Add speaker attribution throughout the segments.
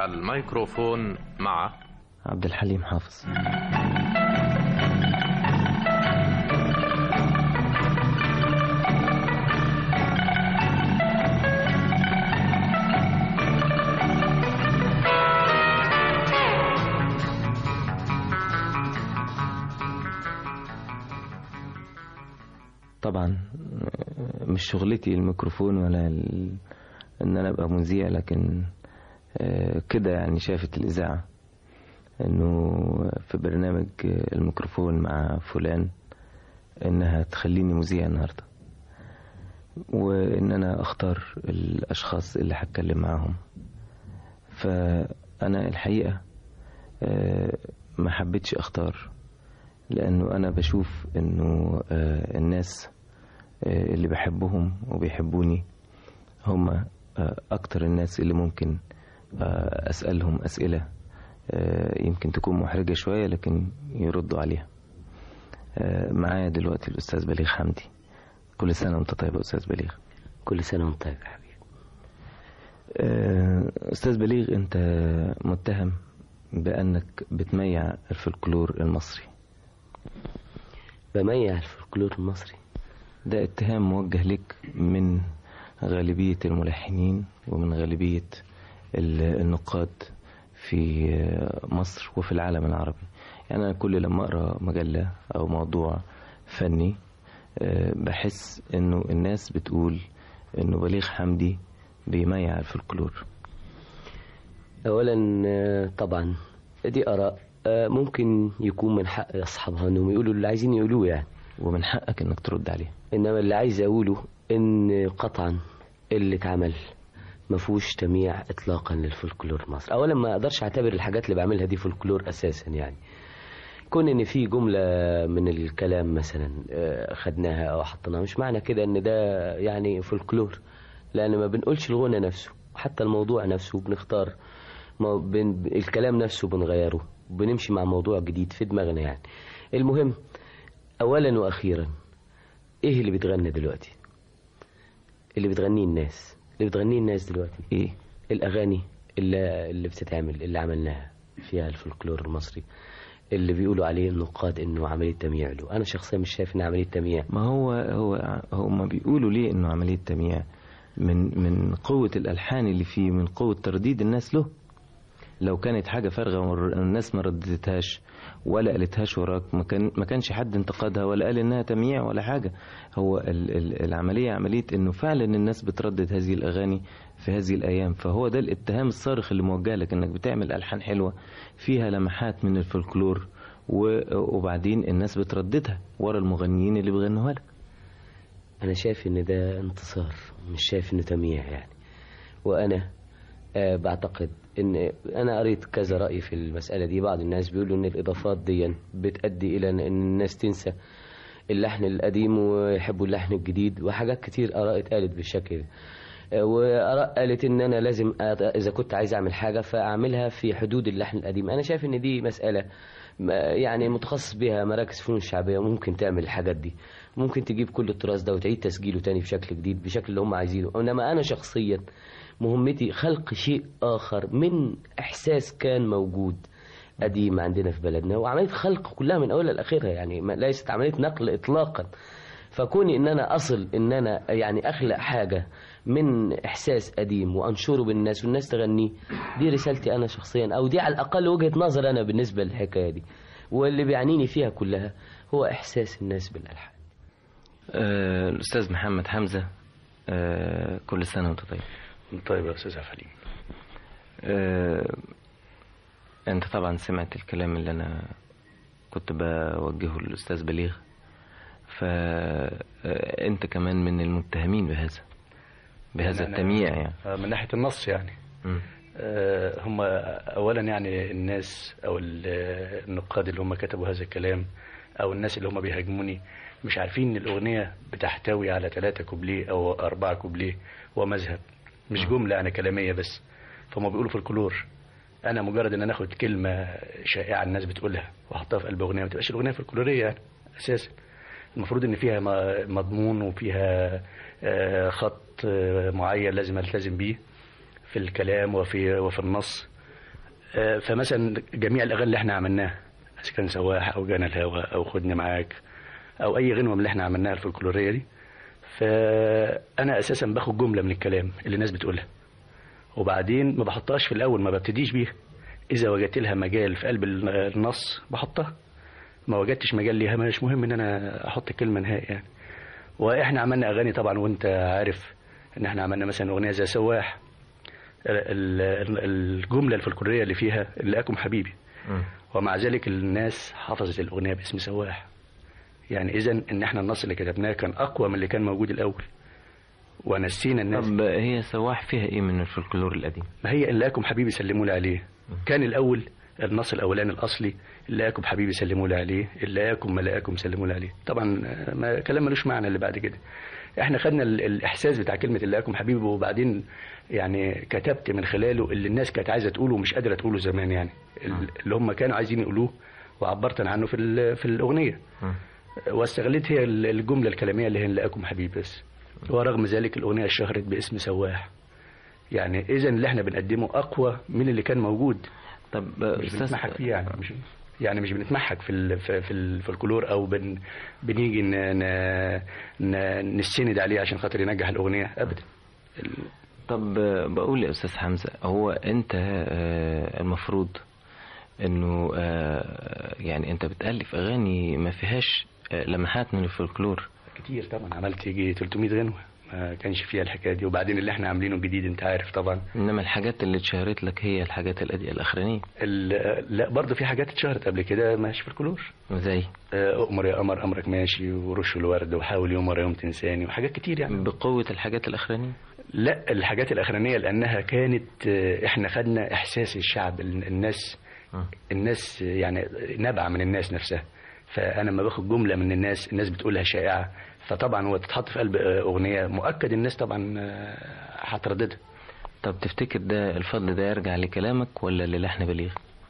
Speaker 1: الميكروفون مع
Speaker 2: عبد الحليم حافظ طبعا مش شغلتي الميكروفون ولا ال... ان انا ابقى مذيع لكن آه، كده يعني شافت الاذاعه انه في برنامج الميكروفون مع فلان انها تخليني مذيع النهارده وان انا اختار الاشخاص اللي هتكلم معاهم فانا الحقيقه آه، ما حبيتش اختار لانه انا بشوف انه آه، الناس آه، اللي بحبهم وبيحبوني هم آه، اكتر الناس اللي ممكن آه، اسالهم اسئله آه، يمكن تكون محرجه شويه لكن يردوا عليها آه، معايا دلوقتي الاستاذ بليغ حمدي كل سنه وانت طيب يا استاذ بليغ
Speaker 3: كل سنة وانت طيب يا حبيبي
Speaker 2: آه، استاذ بليغ انت متهم بانك بتميع الفلكلور المصري
Speaker 3: بميع الفولكلور المصري
Speaker 2: ده اتهام موجه لك من غالبية الملحنين ومن غالبية ال- النقاد في مصر وفي العالم العربي يعني أنا كل لما أقرأ مجلة أو موضوع فني آه، بحس إنه الناس بتقول إنه بليغ حمدي بيميع الفلكلور
Speaker 3: أولا آه، طبعا دي آراء آه، ممكن يكون من حق أصحابها إنهم يقولوا اللي عايزين يقولوه يعني
Speaker 2: ومن حقك إنك ترد عليه
Speaker 3: إنما اللي عايز أقوله إن قطعا اللي اتعمل ما فيهوش تمييع إطلاقا للفولكلور المصري أولا ما أقدرش أعتبر الحاجات اللي بعملها دي فولكلور أساسا يعني كون ان في جملة من الكلام مثلا آه، خدناها او حطيناها مش معنى كده ان ده يعني فولكلور لان ما بنقولش الغنى نفسه حتى الموضوع نفسه بنختار ما بن الكلام نفسه بنغيره بنمشي مع موضوع جديد في دماغنا يعني المهم اولا واخيرا ايه اللي بتغنى دلوقتي اللي بتغنيه الناس اللي بتغنيه الناس دلوقتي
Speaker 2: ايه
Speaker 3: الاغاني اللي, اللي بتتعمل اللي عملناها فيها الفولكلور المصري اللي بيقولوا عليه النقاد انه عمليه تمييع له انا شخصيا مش شايف انها عمليه تمييع
Speaker 2: ما هو هو هم بيقولوا ليه انه عمليه تمييع من من قوه الالحان اللي فيه من قوه ترديد الناس له لو كانت حاجه فارغه والناس ما ردتهاش ولا قالتهاش وراك ما كان ما كانش حد انتقدها ولا قال انها تمييع ولا حاجه هو ال ال العمليه عمليه انه فعلا الناس بتردد هذه الاغاني في هذه الايام فهو ده الاتهام الصارخ اللي موجه لك انك بتعمل الحان حلوه فيها لمحات من الفولكلور و- وبعدين الناس بترددها ورا المغنيين اللي بيغنوها لك
Speaker 3: انا شايف ان ده انتصار مش شايف انه تمييع يعني وانا آه بعتقد ان انا قريت كذا راي في المساله دي بعض الناس بيقولوا ان الاضافات دي بتؤدي الى ان الناس تنسى اللحن القديم ويحبوا اللحن الجديد وحاجات كتير اراء اتقالت بالشكل ده آه، واراء قالت ان انا لازم أت- اذا كنت عايز اعمل حاجه فاعملها في حدود اللحن القديم انا شايف ان دي مساله ما- يعني متخصص بها مراكز فنون شعبيه ممكن تعمل الحاجات دي ممكن تجيب كل التراث ده وتعيد تسجيله تاني بشكل جديد بشكل اللي هم عايزينه انما انا شخصيا مهمتي خلق شيء اخر من احساس كان موجود قديم عندنا في بلدنا وعمليه خلق كلها من اولها لاخرها يعني ما- ليست عمليه نقل اطلاقا فكوني ان انا اصل ان انا يعني اخلق حاجه من احساس قديم وانشره بالناس والناس تغنيه دي رسالتي انا شخصيا او دي على الاقل وجهه نظر انا بالنسبه للحكايه دي واللي بيعنيني فيها كلها هو احساس الناس بالالحان
Speaker 2: آه الاستاذ محمد حمزه آه كل سنه وانت طيب
Speaker 4: طيب يا استاذ حليم
Speaker 2: آه انت طبعا سمعت الكلام اللي انا كنت بوجهه للاستاذ بليغ فانت كمان من المتهمين بهذا بهذا
Speaker 4: يعني أنا-
Speaker 2: التمييع يعني
Speaker 4: آه، من ناحيه النص يعني
Speaker 2: مم.
Speaker 4: آه، هم اولا يعني الناس او ال- النقاد اللي هم كتبوا هذا الكلام او الناس اللي هم بيهاجموني مش عارفين ان الاغنيه بتحتوي على ثلاثة كوبليه او أربعة كوبليه ومذهب مش جمله انا كلاميه بس فهم بيقولوا في الكلور انا مجرد ان انا اخد كلمه شائعه الناس بتقولها واحطها في قلب اغنيه ما تبقاش الاغنيه في الكلوريه يعني اساسا المفروض ان فيها م- مضمون وفيها آه، خط آه، معين لازم التزم بيه في الكلام وفي وفي النص آه، فمثلا جميع الاغاني اللي احنا عملناها اذا كان سواح او جانا الهوى او خدني معاك او اي غنوه من اللي احنا عملناها الفولكلوريه دي فانا اساسا باخد جمله من الكلام اللي الناس بتقولها وبعدين ما بحطهاش في الاول ما ببتديش بيها اذا وجدت لها مجال في قلب النص بحطها ما وجدتش مجال ليها مش مهم ان انا احط كلمه نهائي يعني واحنا عملنا اغاني طبعا وانت عارف ان احنا عملنا مثلا اغنيه زي سواح ال- ال- الجمله الفلكلوريه اللي فيها لقاكم حبيبي ومع ذلك الناس حفظت الاغنيه باسم سواح يعني اذا ان احنا النص اللي كتبناه كان اقوى من اللي كان موجود الاول ونسينا الناس
Speaker 2: طب هي سواح فيها ايه من الفولكلور القديم
Speaker 4: ما هي إن لكم حبيبي سلموا لي عليه كان الأول النص الأولاني الأصلي لكم حبيبي سلموا لي عليه لكم ملاكم سلموا لي عليه طبعا آه، ما كلام ملوش معنى اللي بعد كده احنا خدنا ال- الإحساس بتاع كلمة لكم حبيبي وبعدين يعني كتبت من خلاله اللي الناس كانت عايزة تقوله ومش قادرة تقوله زمان يعني ال- اللي هم كانوا عايزين يقولوه وعبرت عنه في ال- في الأغنية واستغلت هي ال- الجملة الكلامية اللي هي لقاكم حبيبي بس ورغم ذلك الأغنية اشتهرت باسم سواح يعني إذا اللي احنا بنقدمه أقوى من اللي كان موجود
Speaker 2: طب
Speaker 4: مش
Speaker 2: استاذ
Speaker 4: بنتمحك فيه يعني مش يعني مش بنتمحك في ال في في الفولكلور او بن بنيجي ن ن ن نستند عليه عشان خاطر ينجح الاغنيه ابدا ال-
Speaker 2: طب بقول يا استاذ حمزه هو انت آه، المفروض انه آه، يعني انت بتالف اغاني ما فيهاش آه، لمحات من الفولكلور
Speaker 4: كتير طبعا عملت يجي 300 غنوه ما كانش فيها الحكايه دي وبعدين اللي احنا عاملينه الجديد انت عارف طبعا
Speaker 2: انما الحاجات اللي اتشهرت لك هي الحاجات الأدي- الاخرانيه
Speaker 4: ال- لا برضه في حاجات اتشهرت قبل كده ماشي فولكلور
Speaker 2: زي
Speaker 4: آه، أمر يا قمر أمرك ماشي ورش الورد وحاول يوم ورا يوم تنساني وحاجات كتير يعني
Speaker 2: بقوه الحاجات الاخرانيه
Speaker 4: لا الحاجات الأخرانية لأنها كانت آه، إحنا خدنا إحساس الشعب ال- الناس
Speaker 2: آه.
Speaker 4: الناس يعني نبع من الناس نفسها فأنا لما باخد جملة من الناس الناس بتقولها شائعة فطبعا هو تتحط في قلب آه، أغنية مؤكد الناس طبعا آه، هترددها
Speaker 2: طب تفتكر ده الفضل ده يرجع لكلامك ولا للحن بليغ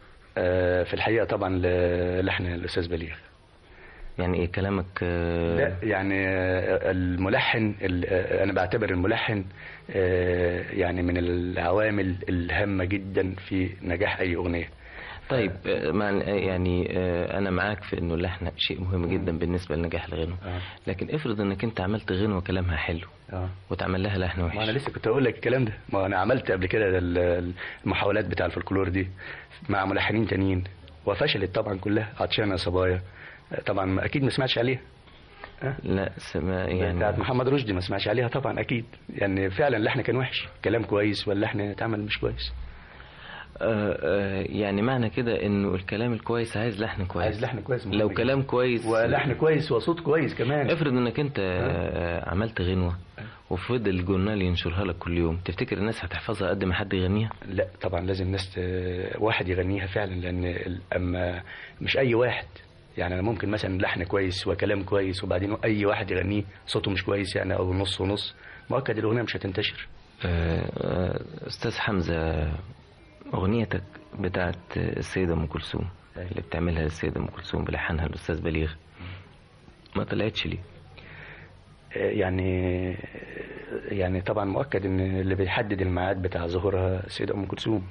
Speaker 4: آه، في الحقيقة طبعا ل- لحن الأستاذ بليغ
Speaker 2: يعني ايه كلامك آه،
Speaker 4: لا يعني آه، الملحن ال- آه، انا بعتبر الملحن آه، يعني من العوامل الهامه جدا في نجاح اي اغنيه
Speaker 2: طيب آه، مع يعني آه، انا معاك في انه اللحن شيء مهم جدا بالنسبه لنجاح الغنوه
Speaker 4: آه.
Speaker 2: لكن افرض انك انت عملت غنوه كلامها حلو
Speaker 4: اه
Speaker 2: وتعمل لها لحن وحش
Speaker 4: ما انا لسه كنت اقول لك الكلام ده ما انا عملت قبل كده ال- المحاولات بتاع الفولكلور دي مع ملحنين تانيين وفشلت طبعا كلها عطشانه صبايا آه، طبعا ما- اكيد ما سمعتش عليها آه.
Speaker 2: لا سما
Speaker 4: يعني
Speaker 2: يعني
Speaker 4: بتاعت محمد رشدي ما سمعش عليها طبعا اكيد يعني فعلا اللحن كان وحش كلام كويس واللحن اتعمل مش كويس
Speaker 2: آه، آه، يعني معنى كده انه الكلام الكويس عايز لحن كويس
Speaker 4: عايز لحن كويس مهم
Speaker 2: لو
Speaker 4: جدا.
Speaker 2: كلام كويس
Speaker 4: ولحن كويس وصوت كويس كمان
Speaker 2: افرض انك انت آه، عملت غنوه وفضل الجورنال ينشرها لك كل يوم تفتكر الناس هتحفظها قد ما حد يغنيها
Speaker 4: لا طبعا لازم ناس ت- واحد يغنيها فعلا لان ال- اما مش اي واحد يعني انا ممكن مثلا لحن كويس وكلام كويس وبعدين اي واحد يغنيه صوته مش كويس يعني او نص ونص مؤكد الاغنيه مش هتنتشر
Speaker 2: آه، آه، استاذ حمزه اغنيتك بتاعت السيده ام كلثوم اللي بتعملها السيده ام كلثوم بلحنها الاستاذ بليغ ما طلعتش ليه
Speaker 4: آه، يعني يعني طبعا مؤكد ان اللي بيحدد الميعاد بتاع ظهورها السيده ام كلثوم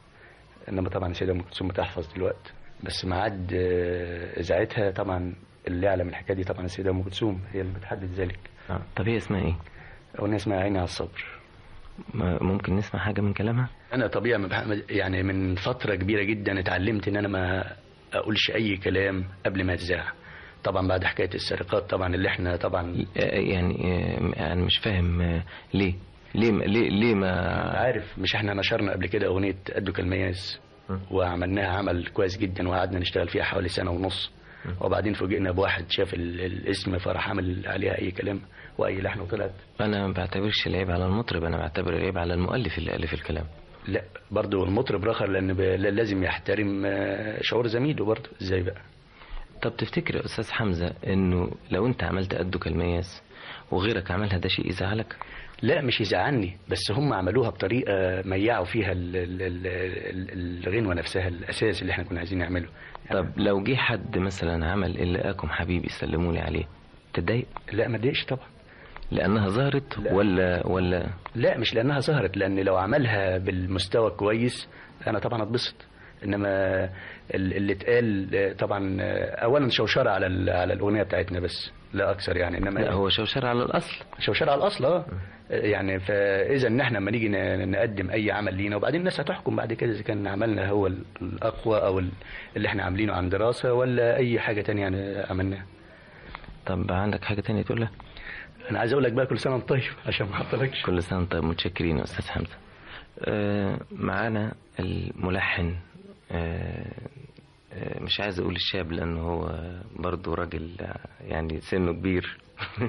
Speaker 4: انما طبعا السيده ام كلثوم بتحفظ دلوقتي بس ميعاد آه، اذاعتها طبعا اللي يعلم الحكايه دي طبعا السيده ام كلثوم هي اللي بتحدد ذلك
Speaker 2: آه، طب هي اسمها ايه
Speaker 4: اغنيه اسمها عيني على الصبر
Speaker 2: ما- ممكن نسمع حاجه من كلامها
Speaker 4: انا طبيعي ما بح- يعني من فتره كبيره جدا اتعلمت ان انا ما اقولش اي كلام قبل ما اتذاع طبعا بعد حكايه السرقات طبعا اللي احنا طبعا
Speaker 2: آه، يعني آه، انا مش فاهم آه، ليه ليه ما- ليه ليه ما
Speaker 4: عارف مش احنا نشرنا قبل كده اغنيه قدو كالمياس
Speaker 2: م.
Speaker 4: وعملناها عمل كويس جدا وقعدنا نشتغل فيها حوالي سنه ونص وبعدين فوجئنا بواحد شاف ال- الاسم فراح عمل عليها اي كلام واي لحن وطلعت
Speaker 2: انا ما بعتبرش العيب على المطرب انا بعتبر العيب على المؤلف اللي الف الكلام
Speaker 4: لا برضه المطرب رخر لان ب- لازم يحترم آه، شعور زميله برضه ازاي بقى
Speaker 2: طب تفتكر يا استاذ حمزه انه لو انت عملت قدك المياس وغيرك عملها ده شيء يزعلك
Speaker 4: لا مش يزعلني بس هم عملوها بطريقه ميعوا فيها ال- ال- ال- ال- الغنوه نفسها الاساس اللي احنا كنا عايزين نعمله يعني
Speaker 2: طب لو جه حد مثلا عمل اللي لقاكم حبيبي سلموا لي عليه تتضايق
Speaker 4: لا ما اتضايقش طبعا
Speaker 2: لانها ظهرت
Speaker 4: لا.
Speaker 2: ولا ولا
Speaker 4: لا مش لانها ظهرت لان لو عملها بالمستوى كويس انا طبعا اتبسط انما ال- اللي اتقال آه، طبعا آه، اولا شوشره على ال- على الاغنيه بتاعتنا بس لا اكثر يعني انما
Speaker 2: لا هو شوشر على الاصل
Speaker 4: شوشره على الاصل اه يعني فاذا ان احنا لما نيجي ن- نقدم اي عمل لينا وبعدين الناس هتحكم بعد كده اذا كان عملنا هو ال- الاقوى او ال- اللي احنا عاملينه عن دراسه ولا اي حاجه تانية يعني عملناها
Speaker 2: طب عندك حاجة تانية تقولها
Speaker 4: انا عايز اقول لك بقى كل سنه وانت طيب عشان ما اعطلكش
Speaker 2: كل سنة وانت طيب متشكرين يا أستاذ حمزة آه، معانا الملحن آه، آه، مش عايز أقول الشاب لأنه هو برضه راجل آه، يعني سنه كبير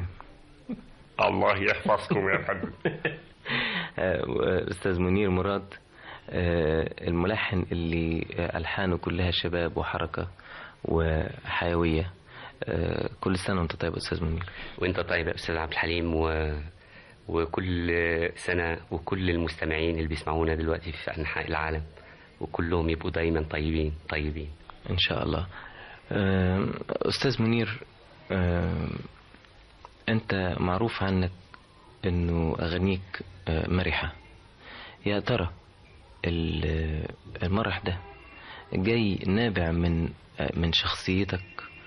Speaker 1: الله يحفظكم يا فندم
Speaker 2: آه، أستاذ منير مراد آه، الملحن اللي آه، ألحانه كلها شباب وحركة وحيوية آه، كل سنة وانت طيب يا أستاذ منير
Speaker 5: وانت طيب يا استاذ عبد الحليم و... وكل سنه وكل المستمعين اللي بيسمعونا دلوقتي في انحاء العالم وكلهم يبقوا دايما طيبين طيبين
Speaker 2: إن شاء الله آم، أستاذ منير آم، أنت معروف عنك أنه أغانيك آه، مرحة يا ترى ال- المرح ده جاي نابع من آه، من شخصيتك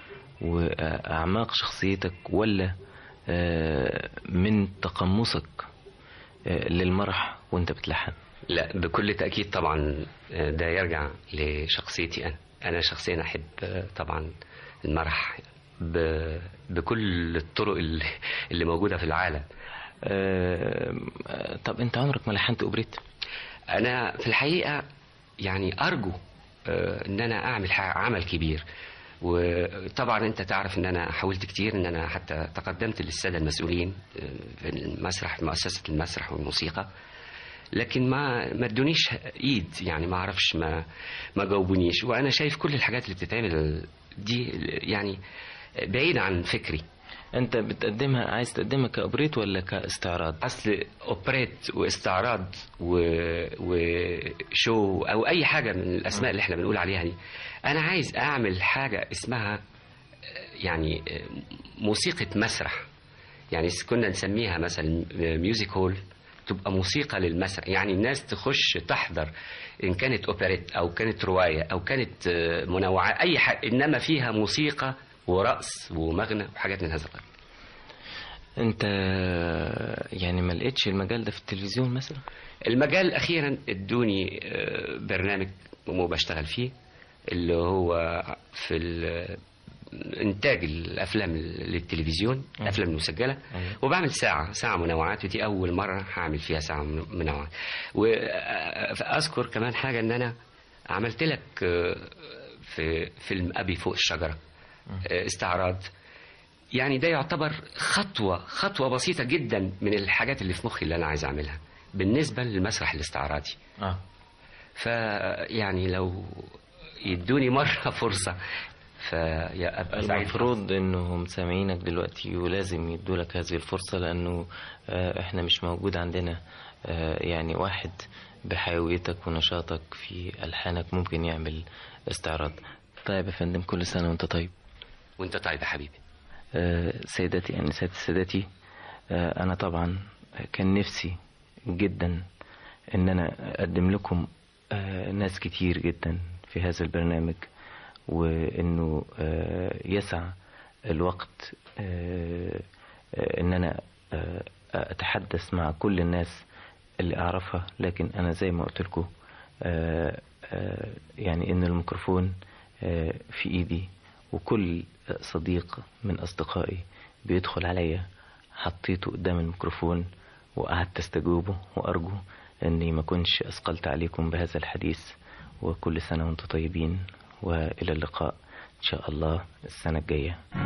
Speaker 2: وأعماق شخصيتك ولا آه، من تقمصك آه، للمرح وانت بتلحن
Speaker 5: لا بكل تاكيد طبعا ده يرجع لشخصيتي انا انا شخصيا احب طبعا المرح ب... بكل الطرق اللي, اللي موجوده في العالم
Speaker 2: آه، آه، طب انت عمرك ما لحنت اوبريت
Speaker 5: انا في الحقيقه يعني ارجو آه، ان انا اعمل ح- عمل كبير وطبعا انت تعرف ان انا حاولت كتير ان انا حتى تقدمت للساده المسؤولين آه، في المسرح مؤسسه المسرح والموسيقى لكن ما ما ادونيش ايد يعني ما اعرفش ما ما جاوبونيش وانا شايف كل الحاجات اللي بتتعمل دي يعني بعيد عن فكري
Speaker 2: انت بتقدمها عايز تقدمها كاوبريت ولا كاستعراض
Speaker 5: اصل اوبريت واستعراض و... وشو او اي حاجه من الاسماء اللي احنا بنقول عليها دي انا عايز اعمل حاجه اسمها يعني موسيقى مسرح يعني كنا نسميها مثلا ميوزك هول تبقى موسيقى للمسرح يعني الناس تخش تحضر ان كانت اوبريت او كانت روايه او كانت منوعه اي حاجه انما فيها موسيقى ورقص ومغنى وحاجات من هذا القبيل
Speaker 2: انت يعني ما لقيتش المجال ده في التلفزيون مثلا
Speaker 5: المجال اخيرا ادوني آه، برنامج بشتغل فيه اللي هو في ال- انتاج الافلام للتلفزيون الافلام المسجله
Speaker 2: أيوة.
Speaker 5: وبعمل ساعه ساعه منوعات ودي اول مره هعمل فيها ساعه من- منوعات واذكر كمان حاجه ان انا عملت لك آه، في فيلم ابي فوق الشجره آه، استعراض يعني ده يعتبر خطوة خطوة بسيطة جدا من الحاجات اللي في مخي اللي أنا عايز أعملها بالنسبة للمسرح الاستعراضي
Speaker 2: اه
Speaker 5: فيعني لو يدوني مرة فرصة فأبقى سعيد
Speaker 2: المفروض انهم سامعينك دلوقتي ولازم يدوا لك هذه الفرصة لانه آه، احنا مش موجود عندنا آه، يعني واحد بحيويتك ونشاطك في الحانك ممكن يعمل استعراض طيب يا فندم كل سنة وانت طيب
Speaker 5: وأنت طيب يا حبيبي
Speaker 2: آه، سيداتي أنساتي سادتي آه، أنا طبعا كان نفسي جدا إن أنا أقدم لكم آه، ناس كتير جدا في هذا البرنامج وإنه آه، يسع الوقت آه، آه، إن أنا آه، أتحدث مع كل الناس اللي أعرفها لكن أنا زي ما قلت لكم آه، آه، يعني إن الميكروفون آه، في إيدي وكل صديق من أصدقائي بيدخل عليا حطيته قدام الميكروفون وقعدت استجوبه وأرجو أني ما كنش أثقلت عليكم بهذا الحديث وكل سنة وانتم طيبين وإلى اللقاء إن شاء الله السنة الجاية